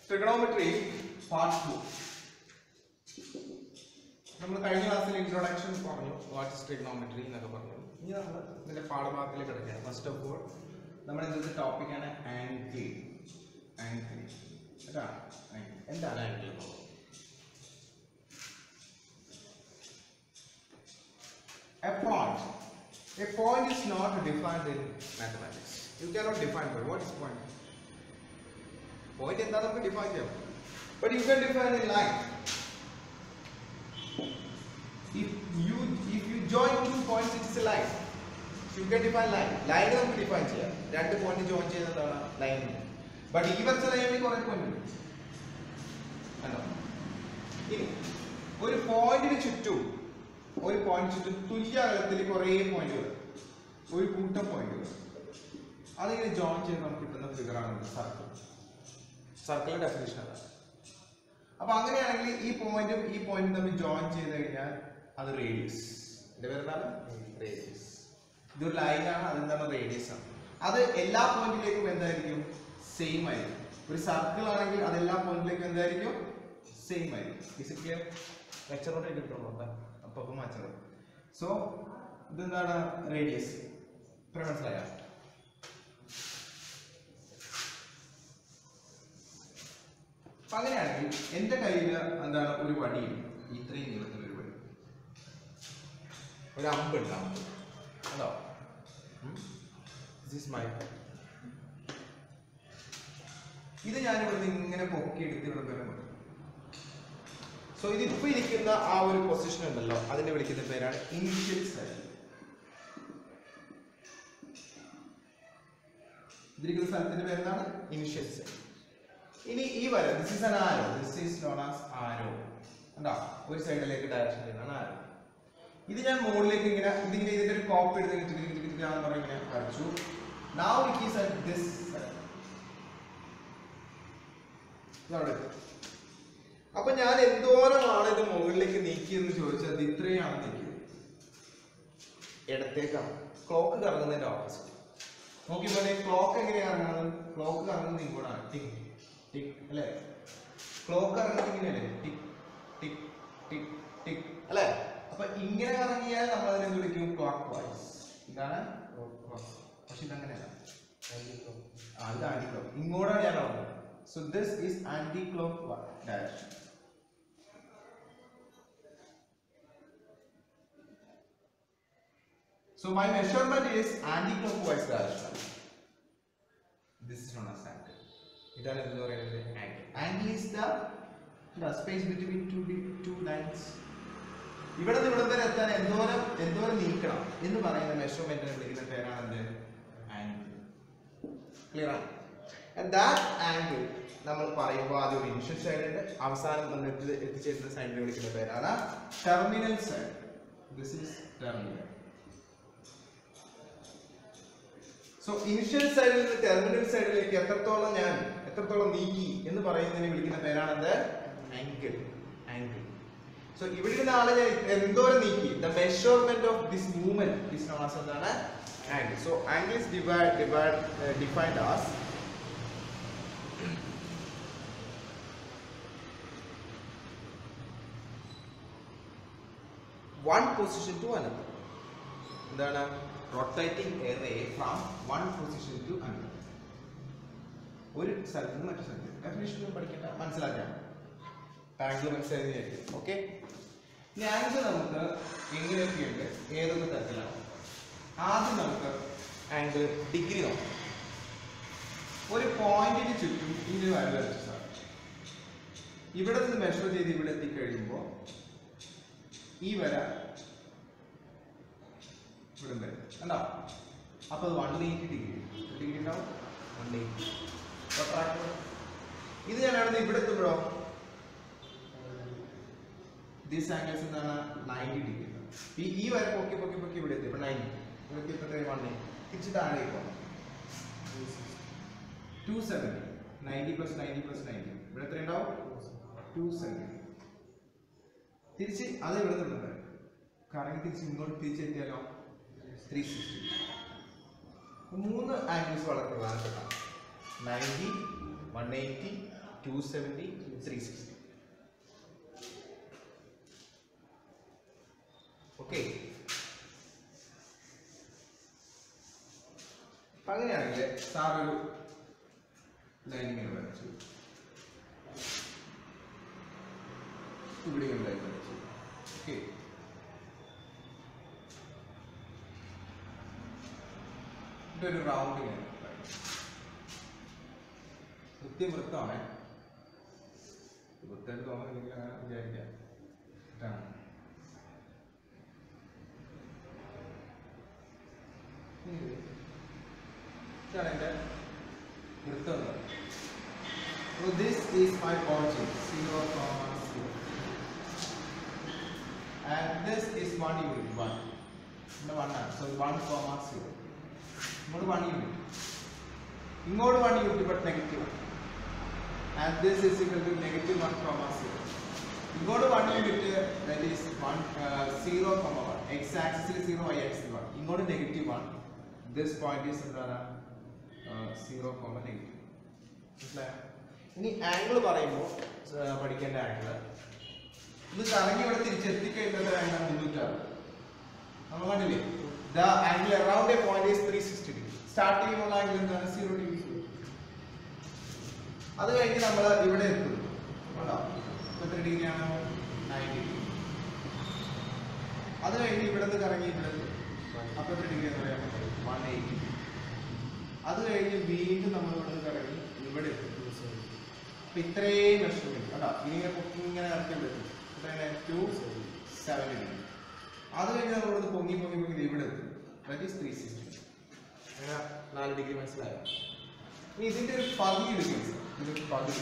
Trigonometry part two നമ്മൾ കഴിഞ്ഞ ക്ലാസ്സിൽ ഇൻട്രൊഡക്ഷൻ പറഞ്ഞു വാട്ട് ഇസ് ട്രിഗണോമെട്രി എന്നൊക്കെ പറഞ്ഞു ഇനി നമ്മൾ ഇതിന്റെ പാഠഭാഗത്തിലേക്ക് കിടക്കുകയാണ് ഫസ്റ്റ് ഓഫ് ഓൾ നമ്മുടെ ഇന്നത്തെ ടോപ്പിക്കാണ് ആംഗിൾ ആംഗിൾ അതാണ് ആംഗിൾ എന്താണ് angle A point. A point is not defined in mathematics. You cannot define point. What is point? Point എന്താ നമുക്ക് ഡിഫൈൻ ചെയ്യാം But you can define in line. If you if you join two points, it is a line. You can define line. Line നമുക്ക് define ചെയ്യാം. രണ്ട് point join ചെയ്യുന്നതാണ് line. But ഈ വരച്ച ലൈനിൽ കുറെ പോയിന്റ് ഉണ്ട്. കണ്ടോ? ഇനി ഒരു പോയിന്റിന് ചുറ്റും ഒരു പോയിന്റ് ചുറ്റും തുല്യ അകലത്തിൽ കുറേ പോയിന്റുകൾ ഒരു കൂട്ടം പോയിന്റുകൾ അതിങ്ങനെ ജോയിൻ ചെയ്ത് നമുക്ക് കിട്ടുന്ന ഫിഗറാണ് സർക്കിൾ സർക്കിളിന്റെ ഡെഫിനേഷൻ അതാണ് അപ്പൊ അങ്ങനെയാണെങ്കിൽ ഈ പോയിന്റും ഈ പോയിന്റും തമ്മിൽ ജോയിൻ ചെയ്ത് കഴിഞ്ഞാൽ അത് റേഡിയസ് എന്റെ പേരെന്താണ് റേഡിയസ് ഇതൊരു ലൈനാണ് അതെന്താണ് റേഡിയസ് ആണ് അത് എല്ലാ പോയിന്റിലേക്കും എന്തായിരിക്കും സെയിം ആയിരിക്കും ഒരു സർക്കിൾ ആണെങ്കിൽ അത് എല്ലാ പോയിന്റിലേക്കും എന്തായിരിക്കും സെയിം ആയിരിക്കും ഫിസിക്കൽ ലെക്ചറോട് എടുത്തിട്ടുണ്ടോ അപ്പൊ അപ്പൊ മാറ്റണം സോ ഇതെന്താണ് റേഡിയസ് ഇത്ര മനസ്സിലായോ അപ്പൊ അങ്ങനെയാണെങ്കിൽ എന്റെ കയ്യിൽ എന്താണ് ഒരു വടിയുണ്ട് ഇത്രയും നീളത്തിൽ ഒരു വടി ഒരു അമ്പുണ്ട് അമ്പ് അതോ ദിസ് മൈ ഇത് ഞാൻ ഇവിടുന്ന് ഇങ്ങനെ പൊക്കി എടുത്ത് ഇവിടെ വരെ കൊണ്ടുവരും സോ ഇതിപ്പോ ഇരിക്കുന്ന ആ ഒരു പൊസിഷൻ ഉണ്ടല്ലോ അതിനെ വിളിക്കുന്ന പേരാണ് ഇനിഷ്യൽ സൈഡ് ഇതിരിക്കുന്ന സ്ഥലത്തിന്റെ പേരെന്താണ് ഇനിഷ്യൽ സൈഡ് ഇനി ഈ വര this is an arrow this is known as arrow കണ്ടോ ഒരു സൈഡിലേക്ക് ഡയറക്ഷൻ ചെയ്യുന്നതാണ് ആരോ ഇത് ഞാൻ മുകളിലേക്ക് ഇങ്ങനെ ഇതിങ്ങനെ ഇതിന്റെ ഒരു കോപ്പി എടുത്ത് ഇങ്ങനെ ടിക്ക് ടിക്ക് ടിക്ക് ആണെന്ന് പറഞ്ഞ് ഇങ്ങനെ വരച്ചു now it is at this side ഇതവിടെ എത്തി. അപ്പൊ ഞാൻ എന്തോരമാണ് ഇത് മുകളിലേക്ക് നീക്കിയെന്ന് ചോദിച്ചാൽ അത് ഇത്രയാണ് നീക്കിയത് ഇടത്തേക്കാണ് ക്ലോക്ക് കറങ്ങുന്നതിന്റെ ഓപ്പോസിറ്റ് നോക്കിയപ്പോൾ ക്ലോക്ക് എങ്ങനെയാണ് കറങ്ങുന്നത് ക്ലോക്ക് കറങ്ങുന്നത് ഇങ്ങോട്ടാണ് ടിക് ടിക് അല്ലേ ക്ലോക്ക് കറങ്ങുന്നത് ഇങ്ങനെയല്ലേ ടിക് ടിക് ടിക് ടിക് അല്ലേ അപ്പൊ ഇങ്ങനെ കറങ്ങിയാൽ നമ്മൾ അതിനെ എന്ത് വിളിക്കും ക്ലോക്ക് വൈസ് ഇതാണ് പക്ഷെ ഇതങ്ങനെയല്ല ആ ഇത് ആന്റി ക്ലോക്ക് ഇങ്ങോട്ടാണ് ഞാൻ പറഞ്ഞത് so this is anti clock direction So my measurement is anti-clockwise direction. This is known as angle. ഇതാണ് എന്ത് പറയുന്നത് angle. Angle is the the space between two di- two lines. ഇവിടെ നിന്ന് ഇവിടെ വരെ എത്താൻ എന്തോരം എന്തോരം നീക്കണം എന്ന് പറയുന്ന മെഷർമെന്റിനെ വിളിക്കുന്ന പേരാണ് എന്ത് ആംഗിൾ ക്ലിയർ ആണ് ദാറ്റ് ആംഗിൾ നമ്മൾ പറയുമ്പോൾ ആദ്യം ഒരു ഇനിഷ്യൽ സൈഡ് ഉണ്ട് അവസാനം നമ്മൾ എത്തി എത്തിച്ചേരുന്ന സൈഡിനെ വിളിക്കുന്ന പേരാണ് terminal side this is terminal so initial സൈഡിൽ നിന്ന് ടെർമിനൽ സൈഡിലേക്ക് എത്രത്തോളം ഞാൻ എത്രത്തോളം നീക്കി എന്ന് പറയുന്നതിനെ വിളിക്കുന്ന പേരാണെന്ത് ആംഗിൾ ആംഗിൾ സോ ഇവിടെ ഇരുന്ന ആളെ ഞാൻ എന്തോരം നീക്കി the measurement of this movement is known as എന്താണ് angle so angle is divide divide defined as one position to another എന്താണ് rotating a ray from one position to another ഒരു സ്ഥലത്ത് നിന്ന് മറ്റു സ്ഥലത്ത് ഡെഫിനേഷൻ പഠിക്കേണ്ട മനസ്സിലാക്കാം ആംഗിൾ മനസ്സിലായിരിക്കും ഓക്കെ ഇനി ആംഗിൾ നമുക്ക് എങ്ങനെയൊക്കെയുണ്ട് ഏതൊക്കെ തരത്തിലാണ് ആദ്യം നമുക്ക് ആംഗിൾ ഡിഗ്രി നോക്കാം ഒരു പോയിന്റിന് ചുറ്റും ഇങ്ങനെ വര വരച്ചു സാർ ഇവിടെ നിന്ന് മെഷർ ചെയ്ത് ഇവിടെ എത്തിക്കഴിയുമ്പോൾ ഈ വര ഇവിടെ വരെ കണ്ടോ അപ്പൊ അത് വൺ എയ്റ്റി ഡിഗ്രി ഡിഗ്രി ഉണ്ടാവും വൺ എയ്റ്റി ഇത് ഞാൻ അവിടെ നിന്ന് ഇവിടെ എത്തുമ്പോഴോ ദിസ് ആംഗിൾസ് എന്താണ് നയൻറ്റി ഡിഗ്രി ഈ ഈ വര പൊക്കി പൊക്കി പൊക്കി ഇവിടെ എത്തി ഇപ്പൊ നയൻറ്റി ഇവിടെ എത്തിയപ്പോഴേ വൺ എയ്റ്റി തിരിച്ച് താഴെ പോകാം two seventy ninety plus ninety plus ninety ഇവിടെ എത്ര ഉണ്ടാവും ടു സെവൻറ്റി തിരിച്ച് അത് ഇവിടെ നിന്നുണ്ട് കറങ്ങി തിരിച്ച് ഇങ്ങോട്ട് തിരിച്ചെത്തിയാലോ ത്രീ സിക്സ്റ്റി മൂന്ന് ആംഗിൾസ് വളരെ പ്രധാനപ്പെട്ട ninety one eighty two seventy three sixty okay അപ്പൊ അങ്ങനെയാണെങ്കിൽ സാർ ഒരു ലൈൻ ഇങ്ങനെ വരച്ചു ഇവിടെ ഒരു ലൈൻ വരച്ചു ഓക്കെ ഇതൊരു റൗണ്ട് ഇങ്ങനെ കൃത്യവൃത്തമാണ് വൃത്തമായിട്ട് തോന്നുന്നില്ലെങ്കിൽ അങ്ങനെ വിചാരിക്കാം ഇതാണ് ഇതാണ് എൻ്റെ വൃത്തം എന്ന് പറയുന്നത് So this is my origin, 0, comma 0. And this is 1 unit, 1. ഇവിടെ 1 ആണ്. So 1, comma 0. ഇങ്ങോട്ട് 1 unit. ഇങ്ങോട്ട് 1 unit but negative. And this is equal to negative 1, comma 0. ഇങ്ങോട്ട് 1 unit that is 1, uh, 0, comma 1. X axis 0, y axis 1. ഇങ്ങോട്ട് negative 1. This point is എന്താണ്? Uh, 0, comma negative. മനസ്സിലായോ? ഇനി angle പറയുമ്പോൾ പഠിക്കേണ്ട ആംഗിൾ ഇത് കറങ്ങി ഇവിടെ തിരിച്ചെത്തിക്കഴിയുന്നത് ആംഗിൾ മുന്നൂറ്റാറ് നമ്മൾ കണ്ടില്ലേ the angle around a point is three sixty degree start ചെയ്യുമ്പോൾ ആംഗിൾ എന്താണ് സീറോ ഡിഗ്രി അത് കഴിഞ്ഞ് നമ്മൾ ഇവിടെ എത്തും കണ്ടോ ഇപ്പൊ എത്ര ഡിഗ്രിയാണ് നയൻ ഡിഗ്രി അത് കഴിഞ്ഞ് ഇവിടെ നിന്ന് കറങ്ങി ഇവിടെ എത്തും അപ്പൊ എത്ര ഡിഗ്രി എന്ന് പറയാൻ പറ്റും വൺ എയ്റ്റി അത് കഴിഞ്ഞ് വീണ്ടും നമ്മൾ ഇവിടെ നിന്ന് കറങ്ങി ഇവിടെ എത്തും അപ്പൊ ഇത്രയും മെഷർമെന്റ് കേട്ടോ ഇനി ഇങ്ങനെ പൊക്കി ഇങ്ങനെ ഇറക്കി പറ്റും ഇത്രയാണ് ടു സെവൻ ഡിഗ്രി അത് കഴിഞ്ഞ് നമ്മൾ ഇവിടെ പൊങ്ങി പൊങ്ങി പൊങ്ങി ദേ ഇവിടെ എത്തും ദാറ്റ് ഈസ് ത്രീ സിക്സ്റ്റി അങ്ങനെ നാല് ഡിഗ്രി മനസ്സിലായോ ഇനി ഇതിന്റെ ഒരു പകുതി എടുക്കും ഇതിന്റെ പകുതി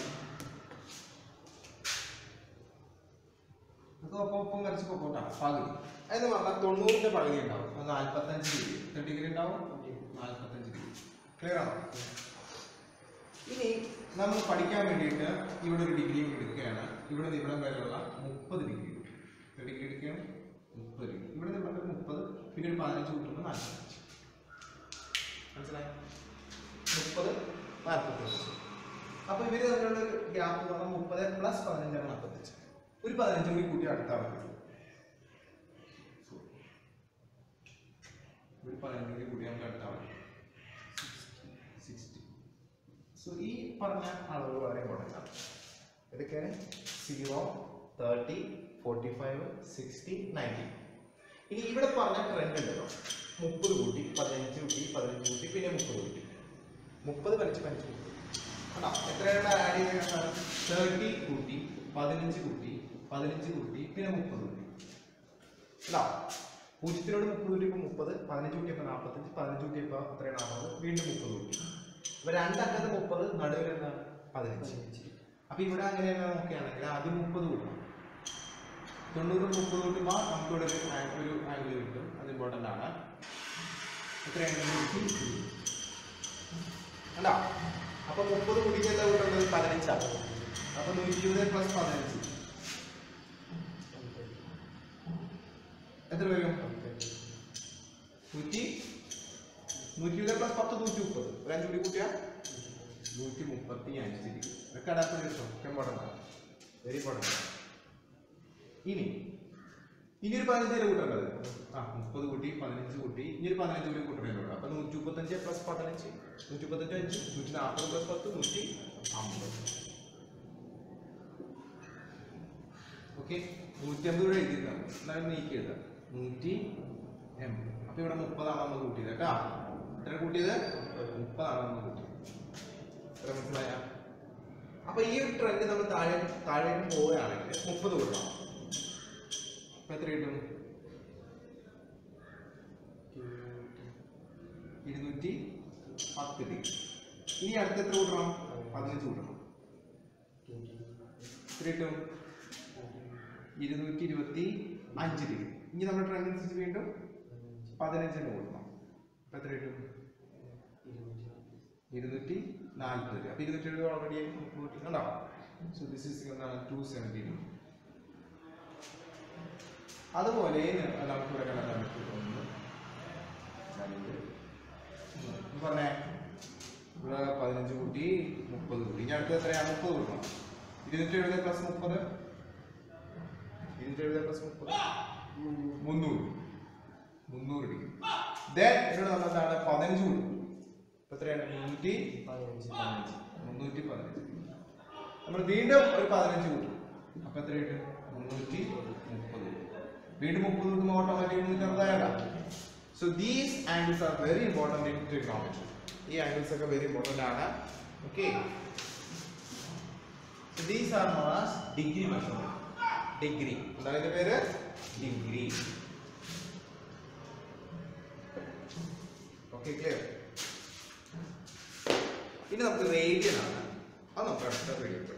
നമുക്ക് ഒപ്പം ഒപ്പം വരച്ച് പോക്കോട്ടാ പകുതി അതെന്ന് പറഞ്ഞാൽ തൊണ്ണൂറിന്റെ പകുതി ഉണ്ടാവും അത് നാല്പത്തഞ്ച് ഡിഗ്രി എത്ര ഡിഗ്രി ഉണ്ടാവും നാല്പത്തഞ്ച് ഡിഗ്രി ക്ലിയർ ആണോ ഇനി നമ്മൾ പഠിക്കാൻ വേണ്ടിയിട്ട് ഇവിടെ ഒരു ഡിഗ്രി എടുക്കുകയാണ് ഇവിടെ നിന്ന് ഇവിടം വരെയുള്ള മുപ്പത് ഡിഗ്രി ഒരു ഡിഗ്രി എടുക്കുകയാണ് മുപ്പത് ഡിഗ്രി ഇവിടെ നിന്ന് ഇവിടെ മുപ്പത് പിന്നെ ഒരു പതിനഞ്ച് കൂട്ടുമ്പോൾ നാൽപ്പത്തഞ്ച് മനസ്സിലായി മുപ്പത് നാൽപ്പത്തഞ്ച് അപ്പൊ ഇവര് തമ്മിലുള്ള ഒരു ഗ്യാപ്പ് എന്ന് പറഞ്ഞാൽ മുപ്പത് പ്ലസ് പതിനഞ്ചാണ് നാൽപ്പത്തഞ്ച് ഒരു പതിനഞ്ച് കൂടി കൂട്ടി അടുത്താൽ മതി ഒരു പതിനഞ്ച് കൂടി കൂട്ടി നമുക്ക് അടുത്താൽ മതി സിക്സ്റ്റി സോ ഈ പറഞ്ഞ അളവ് വളരെ ഇമ്പോർട്ടൻ്റ് ആണ് ഇതൊക്കെയാണ് zero thirty forty five sixty ninety ഇനി ഇവിടെ പറഞ്ഞ ട്രെൻഡ് ഉണ്ടല്ലോ മുപ്പത് കൂട്ടി പതിനഞ്ച് കൂട്ടി പതിനഞ്ച് കൂട്ടി പിന്നെ മുപ്പത് കൂട്ടി മുപ്പത് പതിനഞ്ച് പതിനഞ്ച് കൂട്ടി കണ്ടോ എത്രയാണ് ആഡ് ചെയ്ത തേർട്ടി കൂട്ടി പതിനഞ്ച് കൂട്ടി പതിനഞ്ച് കൂട്ടി പിന്നെ മുപ്പത് കൂട്ടി കണ്ടോ പൂജ്യത്തിനോട് മുപ്പത് കൂട്ടിയപ്പോൾ മുപ്പത് പതിനഞ്ച് കൂട്ടിയപ്പോൾ നാൽപ്പത്തഞ്ച് പതിനഞ്ച് കൂട്ടിയപ്പോൾ എത്രയാണ് നാൽപ്പത് വീണ്ടും മുപ്പത് കൂട്ടി അപ്പൊ രണ്ടക്കത്ത് മുപ്പത് നടുവിൽ എന്താണ് പതിനഞ്ച് അപ്പൊ ഇവിടെ അങ്ങനെയാണ് നോക്കുകയാണെങ്കിൽ ആദ്യം മുപ്പത് കൂട്ടണം തൊണ്ണൂറ് മുപ്പത് കൂട്ടുമ്പോൾ നമുക്ക് ഇവിടെ ഒരു ആ- ഒരു ആംഗിൾ കിട്ടും അത് ഇമ്പോർട്ടൻ്റ് ആണ് എത്രയാണ് നൂറ്റി കണ്ടോ അപ്പൊ മുപ്പത് കൂട്ടിക്ക് എന്താ കൂട്ടുന്നത് പതിനഞ്ചാണ് അപ്പൊ നൂറ്റി ഇരുപത് പ്ലസ് പതിനഞ്ച് എത്ര വരും നൂറ്റി നൂറ്റി ഇരുപത് പ്ലസ് പത്ത് നൂറ്റി മുപ്പത് ഒരു അഞ്ച് കൂടി കൂട്ടിയാ നൂറ്റി മുപ്പത്തി അഞ്ച് ഡിഗ്രി ഇതൊക്കെ അടാപ്പ് കിട്ടും ഇമ്പോർട്ടൻ്റ് വെരി ഇമ്പോർട്ടൻ്റ് ഇനി ഇനി ഒരു പതിനഞ്ച് വരെ കൂട്ടേണ്ടത് ആ മുപ്പത് കൂട്ടി പതിനഞ്ച് കൂട്ടി ഇനി ഒരു പതിനഞ്ച് കൂടി കൂട്ടേണ്ടത് അപ്പൊ നൂറ്റി മുപ്പത്തഞ്ച് പ്ലസ് പതിനഞ്ച് നൂറ്റി മുപ്പത്തഞ്ച് അഞ്ച് നൂറ്റി നാൽപ്പത് പ്ലസ് പത്ത് നൂറ്റി അമ്പത് ഓക്കെ നൂറ്റി അമ്പത് രൂപ എഴുതിയതാണ് എന്നാലും നീക്കി എഴുതാം നൂറ്റി എൺപത് അപ്പൊ ഇവിടെ മുപ്പതാണ് നമ്മൾ കൂട്ടിയത് കേട്ടാ എത്ര കൂട്ടിയത് മുപ്പതാണ് നമ്മൾ കൂട്ടിയത് എത്ര മനസ്സിലായ അപ്പൊ ഈ ഒരു ട്രെൻഡ് നമ്മൾ താഴെ താഴേക്ക് പോവുകയാണെങ്കിൽ മുപ്പത് കൊടുക്കണം അപ്പൊ എത്ര കിട്ടും ഇരുന്നൂറ്റി പത്ത് ഡിഗ്രി ഇനി അടുത്ത എത്ര കൂട്ടണം പതിനഞ്ച് കൂട്ടണം എത്ര കിട്ടും ഇരുന്നൂറ്റി ഇരുപത്തി അഞ്ച് ഡിഗ്രി ഇനി നമ്മുടെ ട്രെൻഡ് അനുസരിച്ച് വീണ്ടും പതിനഞ്ചിന് കൂട്ടണം അപ്പൊ എത്ര കിട്ടും ഇരുന്നൂറ്റി നാൽപ്പത് അപ്പൊ ഇരുന്നൂറ്റി എഴുപത് ഓൾറെഡി കൂട്ടി കണ്ടോ സോ ദിസ് ഇസ് എന്താണ് ടു സെവൻറ്റി അതുപോലെ നമുക്ക് ഇവിടെ കണ്ടെത്താൻ പറ്റും ഒന്ന് രണ്ട് മൂന്ന്. പറഞ്ഞേ ഇവിടെ പതിനഞ്ച് കൂട്ടി മുപ്പത് കൂട്ടി ഇനി അടുത്ത എത്രയാണ് മുപ്പത് കൂട്ടണം ഇരുന്നൂറ്റി എഴുപത് പ്ലസ് മുപ്പത് ഇരുന്നൂറ്റി എഴുപത് പ്ലസ് മുപ്പത് മുന്നൂറ് മുന്നൂറ് ഡിഗ്രി ദെൻ ഇവിടെ നമ്മൾ എന്താണ് പതിനഞ്ച് കൊടുക്കും ഇപ്പൊ എത്രയാണ് മുന്നൂറ്റി പതിനഞ്ച് മുന്നൂറ്റി പതിനഞ്ച് നമ്മൾ വീണ്ടും ഒരു പതിനഞ്ച് കൂട്ടും അപ്പൊ എത്രയുണ്ട് മുന്നൂറ്റി മുപ്പത് വീണ്ടും മുപ്പത് കൂട്ടുമ്പോൾ ഓട്ടോമാറ്റിക് മുന്നൂറ്റി അറുപതായല്ല so these angles are very important in trigonometry ഈ ആംഗിൾസ് ഒക്കെ വെരി ഇമ്പോർട്ടൻ്റ് ആണ് okay these are known as degree measurement degree എന്താണ് ഇതിന്റെ പേര് ഡിഗ്രി ഓക്കെ ക്ലിയർ ഇനി നമുക്ക് റേഡിയൻ ആണ് അത് നമുക്ക് അടുത്ത വീഡിയോ